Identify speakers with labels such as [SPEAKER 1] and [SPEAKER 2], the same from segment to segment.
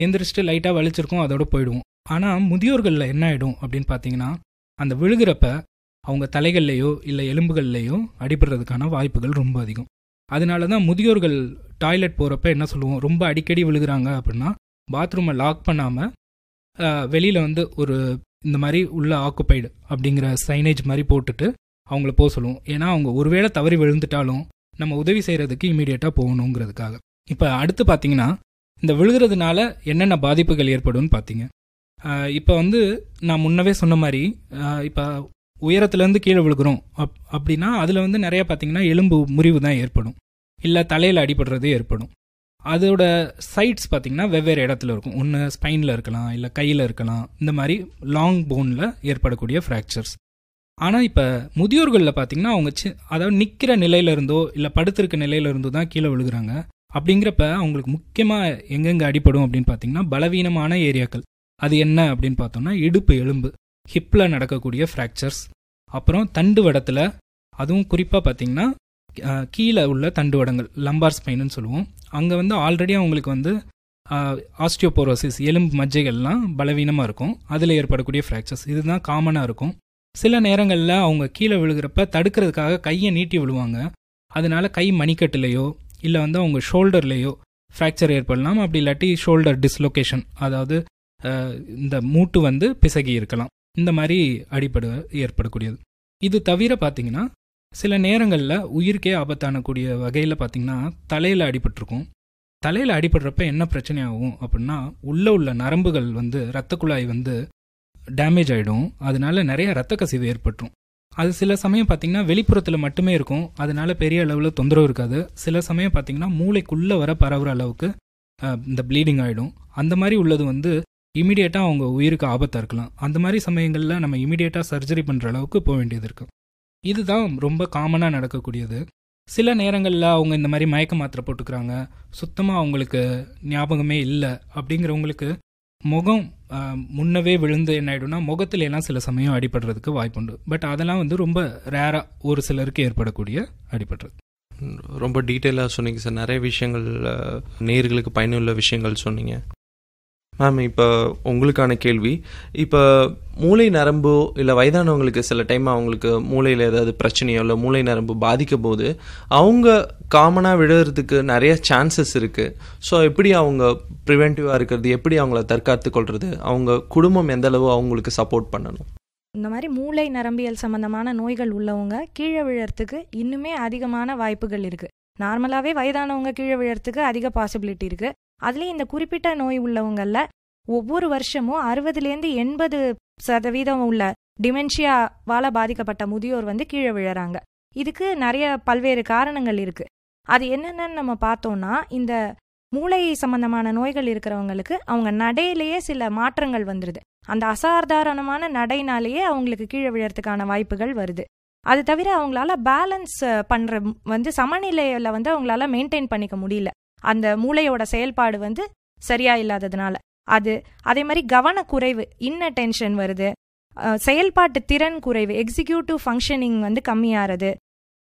[SPEAKER 1] எந்திரிச்சிட்டு லைட்டாக வலிச்சிருக்கும் அதோட போயிடுவோம் ஆனால் முதியோர்களில் என்ன ஆகிடும் அப்படின்னு பார்த்தீங்கன்னா அந்த விழுகிறப்ப அவங்க தலைகள்லையோ இல்லை எலும்புகள்லையோ அடிபடுறதுக்கான வாய்ப்புகள் ரொம்ப அதிகம் அதனால தான் முதியோர்கள் டாய்லெட் போகிறப்ப என்ன சொல்லுவோம் ரொம்ப அடிக்கடி விழுகிறாங்க அப்படின்னா பாத்ரூமை லாக் பண்ணாமல் வெளியில் வந்து ஒரு இந்த மாதிரி உள்ள ஆக்குப்பைடு அப்படிங்கிற சைனேஜ் மாதிரி போட்டுட்டு அவங்கள போக சொல்லுவோம் ஏன்னா அவங்க ஒருவேளை தவறி விழுந்துட்டாலும் நம்ம உதவி செய்கிறதுக்கு இமீடியட்டாக போகணுங்கிறதுக்காக இப்போ அடுத்து பார்த்தீங்கன்னா இந்த விழுகிறதுனால என்னென்ன பாதிப்புகள் ஏற்படும்னு பார்த்தீங்க இப்போ வந்து நான் முன்னவே சொன்ன மாதிரி இப்போ உயரத்துலேருந்து கீழே விழுகிறோம் அப் அப்படின்னா அதில் வந்து நிறைய பார்த்தீங்கன்னா எலும்பு முறிவு தான் ஏற்படும் இல்லை தலையில் அடிபடுறது ஏற்படும் அதோட சைட்ஸ் பார்த்தீங்கன்னா வெவ்வேறு இடத்துல இருக்கும் ஒன்று ஸ்பைனில் இருக்கலாம் இல்லை கையில் இருக்கலாம் இந்த மாதிரி லாங் போனில் ஏற்படக்கூடிய ஃப்ராக்சர்ஸ் ஆனால் இப்போ முதியோர்களில் பார்த்தீங்கன்னா அவங்க சி அதாவது நிற்கிற நிலையில இருந்தோ இல்லை படுத்திருக்க நிலையில இருந்தோ தான் கீழே விழுகிறாங்க அப்படிங்கிறப்ப அவங்களுக்கு முக்கியமாக எங்கெங்கே அடிப்படும் அப்படின்னு பார்த்தீங்கன்னா பலவீனமான ஏரியாக்கள் அது என்ன அப்படின்னு பார்த்தோம்னா இடுப்பு எலும்பு ஹிப்பில் நடக்கக்கூடிய ஃப்ராக்சர்ஸ் அப்புறம் தண்டு வடத்தில் அதுவும் குறிப்பாக பார்த்தீங்கன்னா கீழே உள்ள தண்டுவடங்கள் லம்பார் ஸ்பைனுன்னு சொல்லுவோம் அங்கே வந்து ஆல்ரெடி அவங்களுக்கு வந்து ஆஸ்டியோபோரோசிஸ் எலும்பு மஜ்ஜைகள்லாம் பலவீனமாக இருக்கும் அதில் ஏற்படக்கூடிய ஃப்ராக்சர்ஸ் இதுதான் காமனாக இருக்கும் சில நேரங்களில் அவங்க கீழே விழுகிறப்ப தடுக்கிறதுக்காக கையை நீட்டி விழுவாங்க அதனால கை மணிக்கட்டுலேயோ இல்லை வந்து அவங்க ஷோல்டர்லேயோ ஃப்ராக்சர் ஏற்படலாம் அப்படி இல்லாட்டி ஷோல்டர் டிஸ்லொகேஷன் அதாவது இந்த மூட்டு வந்து பிசகி இருக்கலாம் இந்த மாதிரி அடிப்படை ஏற்படக்கூடியது இது தவிர பார்த்தீங்கன்னா சில நேரங்களில் உயிருக்கே ஆபத்தானக்கூடிய வகையில் பார்த்தீங்கன்னா தலையில் அடிபட்டிருக்கும் தலையில் அடிபடுறப்ப என்ன பிரச்சனை ஆகும் அப்படின்னா உள்ளே உள்ள நரம்புகள் வந்து இரத்த குழாய் வந்து டேமேஜ் ஆகிடும் அதனால நிறைய ரத்த கசிவு ஏற்பட்டுரும் அது சில சமயம் பார்த்தீங்கன்னா வெளிப்புறத்தில் மட்டுமே இருக்கும் அதனால பெரிய அளவில் தொந்தரவு இருக்காது சில சமயம் பார்த்தீங்கன்னா மூளைக்குள்ளே வர பரவுற அளவுக்கு இந்த ப்ளீடிங் ஆகிடும் அந்த மாதிரி உள்ளது வந்து இமீடியட்டாக அவங்க உயிருக்கு ஆபத்தாக இருக்கலாம் அந்த மாதிரி சமயங்களில் நம்ம இமீடியட்டாக சர்ஜரி பண்ணுற அளவுக்கு போக வேண்டியது இருக்குது இதுதான் ரொம்ப காமனாக நடக்கக்கூடியது சில நேரங்களில் அவங்க இந்த மாதிரி மயக்க மாத்திரை போட்டுக்கிறாங்க சுத்தமாக அவங்களுக்கு ஞாபகமே இல்லை அப்படிங்கிறவங்களுக்கு முகம் முன்னவே விழுந்து என்ன ஆகிடும்னா முகத்துல எல்லாம் சில சமயம் அடிபடுறதுக்கு வாய்ப்புண்டு பட் அதெல்லாம் வந்து ரொம்ப ரேராக ஒரு சிலருக்கு ஏற்படக்கூடிய அடிபடுறது
[SPEAKER 2] ரொம்ப டீட்டெயிலாக சொன்னீங்க சார் நிறைய விஷயங்கள் நேர்களுக்கு பயனுள்ள விஷயங்கள் சொன்னீங்க மேம் இப்போ உங்களுக்கான கேள்வி இப்போ மூளை நரம்போ இல்லை வயதானவங்களுக்கு சில டைம் அவங்களுக்கு மூளையில் ஏதாவது பிரச்சனையோ இல்லை மூளை நரம்பு பாதிக்க போது அவங்க காமனாக விழுறதுக்கு நிறைய சான்சஸ் இருக்குது ஸோ எப்படி அவங்க ப்ரிவென்டிவாக இருக்கிறது எப்படி அவங்கள தற்காத்து கொள்வது அவங்க குடும்பம் எந்த அளவு அவங்களுக்கு சப்போர்ட் பண்ணணும்
[SPEAKER 3] இந்த மாதிரி மூளை நரம்பியல் சம்பந்தமான நோய்கள் உள்ளவங்க கீழே விழறதுக்கு இன்னுமே அதிகமான வாய்ப்புகள் இருக்குது நார்மலாகவே வயதானவங்க கீழே விழறதுக்கு அதிக பாசிபிலிட்டி இருக்குது அதுலேயும் இந்த குறிப்பிட்ட நோய் உள்ளவங்களில் ஒவ்வொரு வருஷமும் அறுபதுலேருந்து எண்பது சதவீதம் உள்ள டிமென்ஷியாவால் பாதிக்கப்பட்ட முதியோர் வந்து கீழே விழறாங்க இதுக்கு நிறைய பல்வேறு காரணங்கள் இருக்கு அது என்னென்னு நம்ம பார்த்தோம்னா இந்த மூளை சம்பந்தமான நோய்கள் இருக்கிறவங்களுக்கு அவங்க நடையிலேயே சில மாற்றங்கள் வந்துடுது அந்த அசாதாரணமான நடைனாலேயே அவங்களுக்கு கீழே விழறதுக்கான வாய்ப்புகள் வருது அது தவிர அவங்களால பேலன்ஸ் பண்ற வந்து சமநிலையில வந்து அவங்களால மெயின்டைன் பண்ணிக்க முடியல அந்த மூளையோட செயல்பாடு வந்து சரியா இல்லாததுனால அது அதே மாதிரி கவனக்குறைவு இன்னட்டென்ஷன் வருது செயல்பாட்டு திறன் குறைவு எக்ஸிக்யூட்டிவ் ஃபங்க்ஷனிங் வந்து கம்மியாகிறது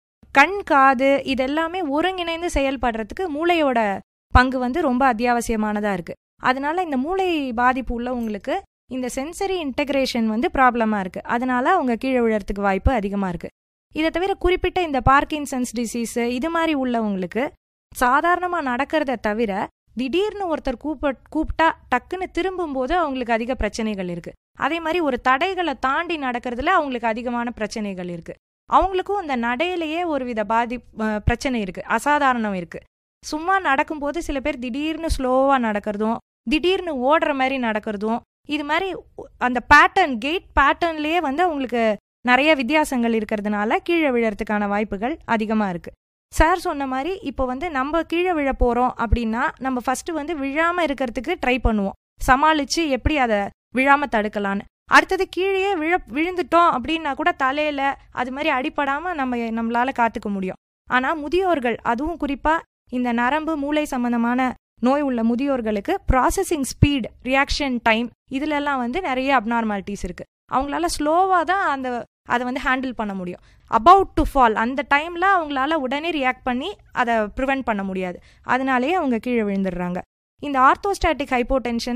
[SPEAKER 3] கண் காது இதெல்லாமே ஒருங்கிணைந்து செயல்படுறதுக்கு மூளையோட பங்கு வந்து ரொம்ப அத்தியாவசியமானதா இருக்கு அதனால இந்த மூளை பாதிப்பு உள்ளவங்களுக்கு இந்த சென்சரி இன்டகிரேஷன் வந்து ப்ராப்ளமா இருக்கு அதனால அவங்க கீழே விழறதுக்கு வாய்ப்பு அதிகமா இருக்கு இதை தவிர குறிப்பிட்ட இந்த பார்க்கின்சன்ஸ் டிசீஸ் இது மாதிரி உள்ளவங்களுக்கு சாதாரணமா நடக்கிறத தவிர திடீர்னு ஒருத்தர் கூப்ப கூப்பிட்டா டக்குன்னு திரும்பும்போது அவங்களுக்கு அதிக பிரச்சனைகள் இருக்கு அதே மாதிரி ஒரு தடைகளை தாண்டி நடக்கிறதுல அவங்களுக்கு அதிகமான பிரச்சனைகள் இருக்கு அவங்களுக்கும் அந்த நடையிலேயே ஒரு வித பாதி பிரச்சனை இருக்கு அசாதாரணம் இருக்கு சும்மா நடக்கும்போது சில பேர் திடீர்னு ஸ்லோவா நடக்கிறதும் திடீர்னு ஓடுற மாதிரி நடக்கிறதும் இது மாதிரி அந்த பேட்டர்ன் கேட் பேட்டர்ன்லயே வந்து அவங்களுக்கு நிறைய வித்தியாசங்கள் இருக்கிறதுனால கீழே விழறதுக்கான வாய்ப்புகள் அதிகமா இருக்கு சார் சொன்ன மாதிரி இப்போ வந்து நம்ம கீழே விழ போறோம் அப்படின்னா நம்ம ஃபர்ஸ்ட் வந்து விழாம இருக்கிறதுக்கு ட்ரை பண்ணுவோம் சமாளிச்சு எப்படி அதை விழாம தடுக்கலான்னு அடுத்தது கீழே விழ விழுந்துட்டோம் அப்படின்னா கூட தலையில அது மாதிரி அடிப்படாம நம்ம நம்மளால காத்துக்க முடியும் ஆனா முதியோர்கள் அதுவும் குறிப்பா இந்த நரம்பு மூளை சம்பந்தமான நோய் உள்ள முதியோர்களுக்கு ப்ராசஸிங் ஸ்பீட் ரியாக்ஷன் டைம் இதுலெல்லாம் வந்து நிறைய அப்நார்மாலிட்டிஸ் இருக்கு அவங்களால ஸ்லோவாக தான் அந்த அதை வந்து ஹேண்டில் பண்ண முடியும் அபவுட் டு ஃபால் அந்த டைமில் அவங்களால உடனே ரியாக்ட் பண்ணி அதை ப்ரிவெண்ட் பண்ண முடியாது அதனாலேயே அவங்க கீழே விழுந்துடுறாங்க இந்த ஆர்த்தோஸ்டாட்டிக் ஹைப்போடென்ஷன்